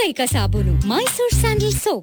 ಏಕೈಕ ಸಾಬೂನು Mysore sandal soap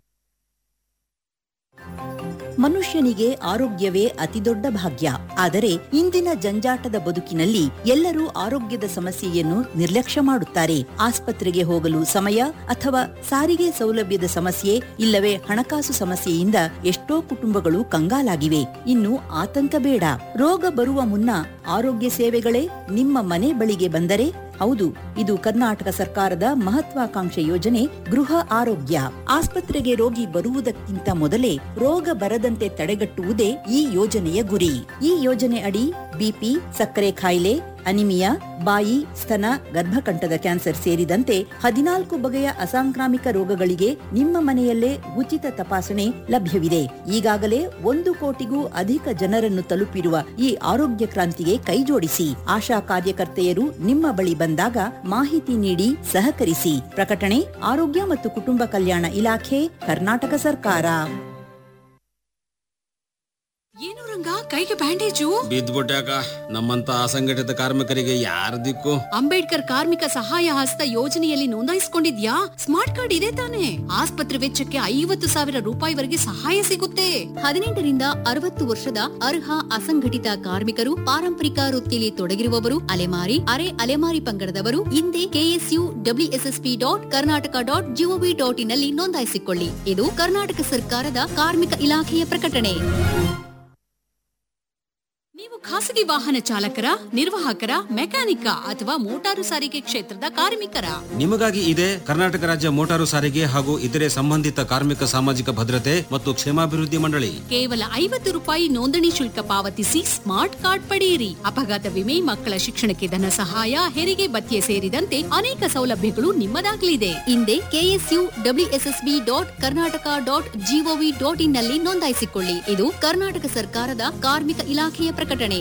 ಮನುಷ್ಯನಿಗೆ ಆರೋಗ್ಯವೇ ಅತಿದೊಡ್ಡ ಭಾಗ್ಯ ಆದರೆ ಇಂದಿನ ಜಂಜಾಟದ ಬದುಕಿನಲ್ಲಿ ಎಲ್ಲರೂ ಆರೋಗ್ಯದ ಸಮಸ್ಯೆಯನ್ನು ನಿರ್ಲಕ್ಷ್ಯ ಮಾಡುತ್ತಾರೆ ಆಸ್ಪತ್ರೆಗೆ ಹೋಗಲು ಸಮಯ ಅಥವಾ ಸಾರಿಗೆ ಸೌಲಭ್ಯದ ಸಮಸ್ಯೆ ಇಲ್ಲವೇ ಹಣಕಾಸು ಸಮಸ್ಯೆಯಿಂದ ಎಷ್ಟೋ ಕುಟುಂಬಗಳು ಕಂಗಾಲಾಗಿವೆ ಇನ್ನು ಆತಂಕ ಬೇಡ ರೋಗ ಬರುವ ಮುನ್ನ ಆರೋಗ್ಯ ಸೇವೆಗಳೇ ನಿಮ್ಮ ಮನೆ ಬಳಿಗೆ ಬಂದರೆ ಹೌದು ಇದು ಕರ್ನಾಟಕ ಸರ್ಕಾರದ ಮಹತ್ವಾಕಾಂಕ್ಷೆ ಯೋಜನೆ ಗೃಹ ಆರೋಗ್ಯ ಆಸ್ಪತ್ರೆಗೆ ರೋಗಿ ಬರುವುದಕ್ಕಿಂತ ಮೊದಲೇ ರೋಗ ಬರದಂತೆ ತಡೆಗಟ್ಟುವುದೇ ಈ ಯೋಜನೆಯ ಗುರಿ ಈ ಯೋಜನೆ ಅಡಿ ಬಿಪಿ ಸಕ್ಕರೆ ಕಾಯಿಲೆ ಅನಿಮಿಯಾ ಬಾಯಿ ಸ್ತನ ಗರ್ಭಕಂಠದ ಕ್ಯಾನ್ಸರ್ ಸೇರಿದಂತೆ ಹದಿನಾಲ್ಕು ಬಗೆಯ ಅಸಾಂಕ್ರಾಮಿಕ ರೋಗಗಳಿಗೆ ನಿಮ್ಮ ಮನೆಯಲ್ಲೇ ಉಚಿತ ತಪಾಸಣೆ ಲಭ್ಯವಿದೆ ಈಗಾಗಲೇ ಒಂದು ಕೋಟಿಗೂ ಅಧಿಕ ಜನರನ್ನು ತಲುಪಿರುವ ಈ ಆರೋಗ್ಯ ಕ್ರಾಂತಿಗೆ ಕೈಜೋಡಿಸಿ ಆಶಾ ಕಾರ್ಯಕರ್ತೆಯರು ನಿಮ್ಮ ಬಳಿ ಬಂದಾಗ ಮಾಹಿತಿ ನೀಡಿ ಸಹಕರಿಸಿ ಪ್ರಕಟಣೆ ಆರೋಗ್ಯ ಮತ್ತು ಕುಟುಂಬ ಕಲ್ಯಾಣ ಇಲಾಖೆ ಕರ್ನಾಟಕ ಸರ್ಕಾರ ಏನು ರಂಗ ಕೈಗೆ ಬ್ಯಾಂಡೇಜು ಬಿದ್ದ್ಬಿಟ್ಟಾಕ ನಮ್ಮಂತ ಅಸಂಘಟಿತ ಕಾರ್ಮಿಕರಿಗೆ ಯಾರ ದಿಕ್ಕು ಅಂಬೇಡ್ಕರ್ ಕಾರ್ಮಿಕ ಸಹಾಯ ಹಸ್ತ ಯೋಜನೆಯಲ್ಲಿ ನೋಂದಾಯಿಸಿಕೊಂಡಿದ್ಯಾ ಸ್ಮಾರ್ಟ್ ಕಾರ್ಡ್ ಇದೆ ತಾನೆ ಆಸ್ಪತ್ರೆ ವೆಚ್ಚಕ್ಕೆ ಐವತ್ತು ಸಾವಿರ ರೂಪಾಯಿವರೆಗೆ ಸಹಾಯ ಸಿಗುತ್ತೆ ಹದಿನೆಂಟರಿಂದ ಅರವತ್ತು ವರ್ಷದ ಅರ್ಹ ಅಸಂಘಟಿತ ಕಾರ್ಮಿಕರು ಪಾರಂಪರಿಕ ವೃತ್ತಿಯಲ್ಲಿ ತೊಡಗಿರುವವರು ಅಲೆಮಾರಿ ಅರೆ ಅಲೆಮಾರಿ ಪಂಗಡದವರು ಹಿಂದೆ KSU WSSP dot Karnataka dot GOV dot in ನಲ್ಲಿ ನೋಂದಾಯಿಸಿಕೊಳ್ಳಿ ಇದು ಕರ್ನಾಟಕ ಸರ್ಕಾರದ ಕಾರ್ಮಿಕ ಇಲಾಖೆಯ ಪ್ರಕಟಣೆ ನೀವು ಖಾಸಗಿ ವಾಹನ ಚಾಲಕರ ನಿರ್ವಾಹಕರ ಮೆಕ್ಯಾನಿಕ ಅಥವಾ ಮೋಟಾರು ಸಾರಿಗೆ ಕ್ಷೇತ್ರದ ಕಾರ್ಮಿಕರ ನಿಮಗಾಗಿ ಇದೆ ಕರ್ನಾಟಕ ರಾಜ್ಯ ಮೋಟಾರು ಸಾರಿಗೆ ಹಾಗೂ ಇತರೆ ಸಂಬಂಧಿತ ಕಾರ್ಮಿಕ ಸಾಮಾಜಿಕ ಭದ್ರತೆ ಮತ್ತು ಕ್ಷೇಮಾಭಿವೃದ್ಧಿ ಮಂಡಳಿ ಕೇವಲ ಐವತ್ತು ರೂಪಾಯಿ ನೋಂದಣಿ ಶುಲ್ಕ ಪಾವತಿಸಿ ಸ್ಮಾರ್ಟ್ ಕಾರ್ಡ್ ಪಡೆಯಿರಿ ಅಪಘಾತ ವಿಮೆ ಮಕ್ಕಳ ಶಿಕ್ಷಣಕ್ಕೆ ಧನ ಸಹಾಯ ಹೆರಿಗೆ ಭತ್ಯೆ ಸೇರಿದಂತೆ ಅನೇಕ ಸೌಲಭ್ಯಗಳು ನಿಮ್ಮದಾಗಲಿದೆ ಹಿಂದೆ KSU WSSB dot Karnataka dot GOV dot in ನಲ್ಲಿ ನೋಂದಾಯಿಸಿಕೊಳ್ಳಿ ಇದು ಕರ್ನಾಟಕ ಸರ್ಕಾರದ ಕಾರ್ಮಿಕ ಇಲಾಖೆಯ ಪ್ರಕಟಣೆ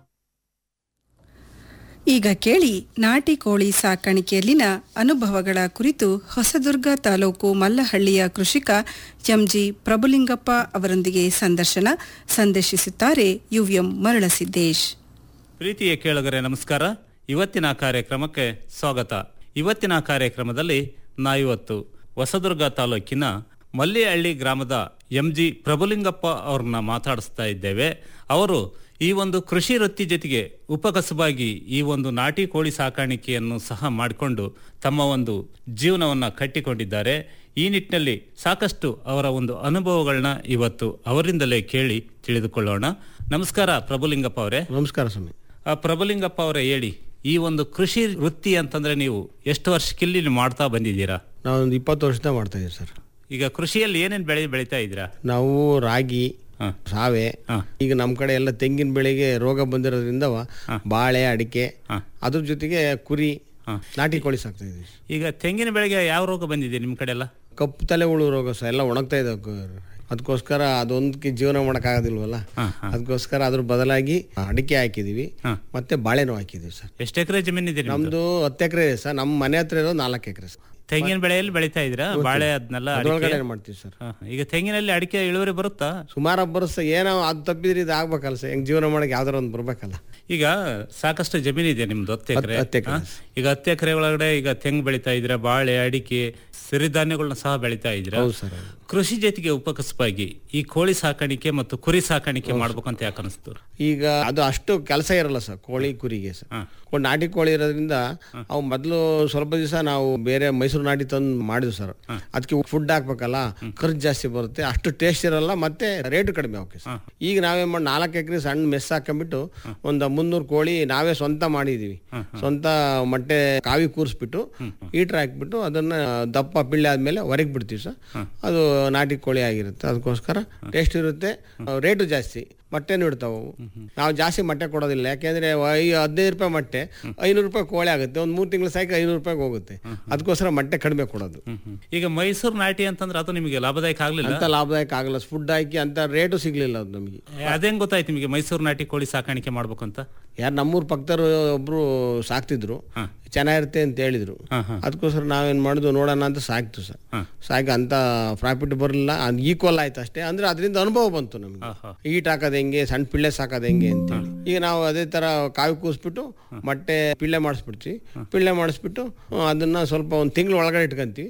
ಈಗ ಕೇಳಿ ನಾಟಿ ಕೋಳಿ ಸಾಕಾಣಿಕೆಯಲ್ಲಿನ ಅನುಭವಗಳ ಕುರಿತು ಹೊಸದುರ್ಗ ತಾಲೂಕು ಮಲ್ಲಹಳ್ಳಿಯ ಕೃಷಿಕ ಎಂಜಿ ಪ್ರಭುಲಿಂಗಪ್ಪ ಅವರೊಂದಿಗೆ ಸಂದರ್ಶನ ಸಂದರ್ಶಿಸುತ್ತಾರೆ ಯುಎಂ ಮರಳಸಿದ್ದೇಶ್ ಪ್ರೀತಿಯ ಕೇಳುಗರೆ ನಮಸ್ಕಾರ ಇವತ್ತಿನ ಕಾರ್ಯಕ್ರಮಕ್ಕೆ ಸ್ವಾಗತ ಇವತ್ತಿನ ಕಾರ್ಯಕ್ರಮದಲ್ಲಿ ನಾವಿವತ್ತು ಹೊಸದುರ್ಗ ತಾಲೂಕಿನ ಮಲ್ಲಿಹಳ್ಳಿ ಗ್ರಾಮದ ಎಂ ಜಿ ಪ್ರಭುಲಿಂಗಪ್ಪ ಅವ್ರನ್ನ ಮಾತಾಡಿಸ್ತಾ ಇದ್ದೇವೆ ಅವರು ಈ ಒಂದು ಕೃಷಿ ವೃತ್ತಿ ಜೊತೆಗೆ ಉಪಕಸಬಾಗಿ ಈ ಒಂದು ನಾಟಿ ಕೋಳಿ ಸಾಕಾಣಿಕೆಯನ್ನು ಸಹ ಮಾಡಿಕೊಂಡು ತಮ್ಮ ಒಂದು ಜೀವನವನ್ನು ಕಟ್ಟಿಕೊಂಡಿದ್ದಾರೆ ಈ ನಿಟ್ಟಿನಲ್ಲಿ ಸಾಕಷ್ಟು ಅವರ ಒಂದು ಅನುಭವಗಳನ್ನ ಇವತ್ತು ಅವರಿಂದಲೇ ಕೇಳಿ ತಿಳಿದುಕೊಳ್ಳೋಣ ನಮಸ್ಕಾರ ಪ್ರಭುಲಿಂಗಪ್ಪ ಅವರೇ ನಮಸ್ಕಾರ ಸ್ವಾಮಿ ಆ, ಪ್ರಭುಲಿಂಗಪ್ಪ ಅವರೇ ಹೇಳಿ ಈ ಒಂದು ಕೃಷಿ ವೃತ್ತಿ ಅಂತಂದ್ರೆ ನೀವು ಎಷ್ಟು ವರ್ಷಕ್ಕಿಲ್ಲಿ ಮಾಡ್ತಾ ಬಂದಿದ್ದೀರಾ ನಾವೊಂದು ಇಪ್ಪತ್ತು ವರ್ಷದಿಂದ ಮಾಡ್ತಾ ಇದ್ದೀವಿ ಸರ್ ಈಗ ಕೃಷಿಯಲ್ಲಿ ಏನೇನು ಬೆಳೆ ಬೆಳೀತಾ ಇದ್ದೀರಾ ನಾವು ರಾಗಿ ಹಾ. ಸಾವೆ ಹಾ. ಈಗ ನಮ್ಮ ಕಡೆ ಎಲ್ಲ ತೆಂಗಿನ ಬೆಳೆಗೆ ರೋಗ ಬಂದಿರೋದ್ರಿಂದ ಬಾಳೆ ಅಡಿಕೆ ಹಾ. ಅದ್ರ ಜೊತೆಗೆ ಕುರಿ ಹಾ. ನಾಟಿ ಕೋಳಿ ಸಾಕ್ತಾ ಇದೀವಿ ಈಗ ತೆಂಗಿನ ಬೆಳೆಗೆ ಯಾವ ರೋಗ ಬಂದಿದೆ ನಿಮ್ಮ ಕಡೆ ಎಲ್ಲ ಕಪ್ಪು ತಲೆ ಹುಳು ರೋಗ ಸಹ ಎಲ್ಲ ಒಣಗ್ತಾ ಇದಾವೆ ಅದಕ್ಕೋಸ್ಕರ ಅದೊಂದಕ್ಕೆ ಜೀವನ ಮಾಡೋಕ್ಕಾಗೋದಿಲ್ವಲ್ಲ ಹಾ, ಹಾ. ಅದಕ್ಕೋಸ್ಕರ ಅದ್ರ ಬದಲಾಗಿ ಅಡಿಕೆ ಹಾಕಿದೀವಿ ಹಾ. ಮತ್ತೆ ಬಾಳೆನೂ ಹಾಕಿದೀವಿ ಸರ್ ಎಷ್ಟು ಎಕರೆ ಜಮೀನಿದೆ ನಿಮ್ದು ನಮ್ದು ಹತ್ತು ಎಕರೆ ಇದೆ ಸರ್ ನಮ್ಮ ಮನೆ ಹತ್ರ ಇರೋದು ನಾಲ್ಕು ಎಕರೆ ಸರ್ ತೆಂಗಿನ ಬೆಳೆಯಲ್ಲಿ ಬೆಳೀತಾ ಇದ್ದೀರಾ ಬಾಳೆ ಅದನ್ನೆಲ್ಲ ಅದ್ರೊಳಗಡೆ ಮಾಡ್ತೀವಿ ಸರ್ ಈಗ ತೆಂಗಿನಲ್ಲಿ ಅಡಿಕೆ ಇಳುವರಿ ಬರುತ್ತಾ ಸುಮಾರು ಬರುತ್ತೆ ಸರ್ ಏನೋ ಅದು ತಪ್ಪಿದ್ರೆ ಇದು ಆಗ್ಬೇಕಲ್ಲ ಸರ್ ಹೆಂಗ್ ಜೀವನ ಮಾಡಕ್ಕೆ ಯಾವ್ದಾರ ಒಂದು ಬರ್ಬೇಕಲ್ಲ ಈಗ ಸಾಕಷ್ಟು ಜಮೀನಿದೆ ನಿಮ್ದು ಹತ್ತು ಎಕರೆ ಹತ್ತು ಎಕರೆ. ಈಗ ಹತ್ತು ಎಕರೆ ಒಳಗಡೆ ಈಗ ತೆಂಗು ಬೆಳೀತಾ ಇದ್ದೀರಾ ಬಾಳೆ ಅಡಿಕೆ ಸಿರಿಧಾನ್ಯಗಳನ್ನ ಸಹ ಬೆಳೀತಾ ಇದ್ದೀರಾ ಹೌದು ಸರ್ ಹೌದು. ಕೃಷಿ ಜೊತೆಗೆ ಉಪಕಸಬಾಗಿ ಈ ಕೋಳಿ ಸಾಕಾಣಿಕೆ ಮತ್ತು ಕುರಿ ಸಾಕಾಣಿಕೆ ಮಾಡ್ಬೇಕಂತ ಯಾಕೆ ಅನಿಸ್ತು ಈಗ ಅದು ಅಷ್ಟು ಕೆಲಸ ಇರಲ್ಲ ಸರ್ ಕೋಳಿ ಕುರಿಗೆ ಸರ್ ಹಾ. ಕೋ- ನಾಟಿ ಕೋಳಿ ಇರೋದ್ರಿಂದ ಅವು ಮೊದಲು ಸ್ವಲ್ಪ ದಿವಸ ನಾವು ಬೇರೆ ಮೈಸೂರು ನಾಟಿ ತಂದು ಮಾಡಿದ್ವಿ ಸರ್ ಅದಕ್ಕೆ ಫುಡ್ ಹಾಕ್ಬೇಕಲ್ಲ ಖರ್ಚು ಜಾಸ್ತಿ ಬರುತ್ತೆ ಅಷ್ಟು ಟೇಸ್ಟ್ ಇರಲ್ಲ ಮತ್ತೆ ರೇಟ್ ಕಡಿಮೆ ಅವಕ್ಕೆ ಸರ್ ಈಗ ನಾವೇನ್ ಮಾಡಿ ನಾಲ್ಕು ಎಕರೆ ಸಣ್ಣ ಮೆಸ್ ಹಾಕೊಂಡ್ಬಿಟ್ಟು ಒಂದು ಮುನ್ನೂರು ಕೋಳಿ ನಾವೇ ಸ್ವಂತ ಮಾಡಿದೀವಿ ಸ್ವಂತ ಮೊಟ್ಟೆ ಕಾವಿ ಕೂರಿಸ್ಬಿಟ್ಟು ಈಟ್ರ್ ಹಾಕ್ಬಿಟ್ಟು ಅದನ್ನ ದಪ್ಪ ಪಿಳ್ಳೆ ಆದ್ಮೇಲೆ ಹೊರಗೆ ಬಿಡ್ತೀವಿ ಸರ್ ಅದು ನಾಟಿ ಕೋಳಿ ಆಗಿರುತ್ತೆ ಅದಕ್ಕೋಸ್ಕರ ಟೇಸ್ಟ್ ಇರುತ್ತೆ ರೇಟು ಜಾಸ್ತಿ ಮೊಟ್ಟೆನೂ ಇಡ್ತಾವೆ ಅವು. ನಾವು ಜಾಸ್ತಿ ಮೊಟ್ಟೆ ಕೊಡೋದಿಲ್ಲ ಯಾಕೆಂದ್ರೆ ಐ ಹದಿನೈದು ರೂಪಾಯಿ ಮೊಟ್ಟೆ ಐನೂರು ರೂಪಾಯಿ ಕೋಳಿ ಆಗುತ್ತೆ ಒಂದು ಮೂರು ತಿಂಗಳು ಸಾಯ್ಕೆ ಐನೂರು ರೂಪಾಯಿಗೆ ಹೋಗುತ್ತೆ ಅದಕ್ಕೋಸ್ಕರ ಮೊಟ್ಟೆ ಕಡಿಮೆ ಕೊಡೋದು ಈಗ ಮೈಸೂರು ನಾಟಿ ಅಂತಂದ್ರೆ ಅದು ನಿಮಗೆ ಲಾಭದಾಯಕ ಆಗ್ಲಿಲ್ಲ ಅಂತ ಲಾಭದಾಯಕ ಆಗಲ್ಲ ಫುಡ್ ಹಾಕಿ ಅಂತ ರೇಟು ಸಿಗ್ಲಿಲ್ಲ ಅದು ನಮಗೆ ಅದೇಂಗ್ ಗೊತ್ತಾಯ್ತು ನಿಮಗೆ ಮೈಸೂರು ನಾಟಿ ಕೋಳಿ ಸಾಕಾಣಿಕೆ ಮಾಡ್ಬೇಕು ಅಂತ ಯಾರು ನಮ್ಮೂರ್ ಪಕ್ಕದವ್ರು ಒಬ್ರು ಸಾಕ್ತಿದ್ರು ಚೆನ್ನಾಗಿರುತ್ತೆ ಅಂತ ಹೇಳಿದ್ರು ಅದಕ್ಕೋಸ್ಕರ ನಾವೇನ್ ಮಾಡುದು ನೋಡೋಣ ಅಂತ ಸಾಕ್ತು ಸರ್ ಸಾಕಿ ಅಂತ ಪ್ರಾಫಿಟ್ ಬರಲಿಲ್ಲ ಅದು ಈಕ್ವಲ್ ಆಯ್ತು ಅಷ್ಟೇ ಅಂದ್ರೆ ಅದರಿಂದ ಅನುಭವ ಬಂತು ನಮಗೆ ಆಹಾ. ಈಟ್ ಹಾಕೋದು ಹೆಂಗೆ ಸಣ್ಣ ಪಿಳ್ಳೆ ಸಾಕೋದು ಹೆಂಗೆ ಅಂತೇಳಿ ಈಗ ನಾವು ಅದೇ ತರ ಕಾವಿ ಕೂಸ್ಬಿಟ್ಟು ಮೊಟ್ಟೆ ಪಿಳ್ಳೆ ಮಾಡಿಸ್ಬಿಡ್ತೀವಿ ಪಿಳ್ಳೆ ಮಾಡಿಸ್ಬಿಟ್ಟು ಹ್ಮ್, ಅದನ್ನ ಸ್ವಲ್ಪ ಒಂದು ತಿಂಗಳು ಒಳಗಡೆ ಇಟ್ಕೊಂತೀವಿ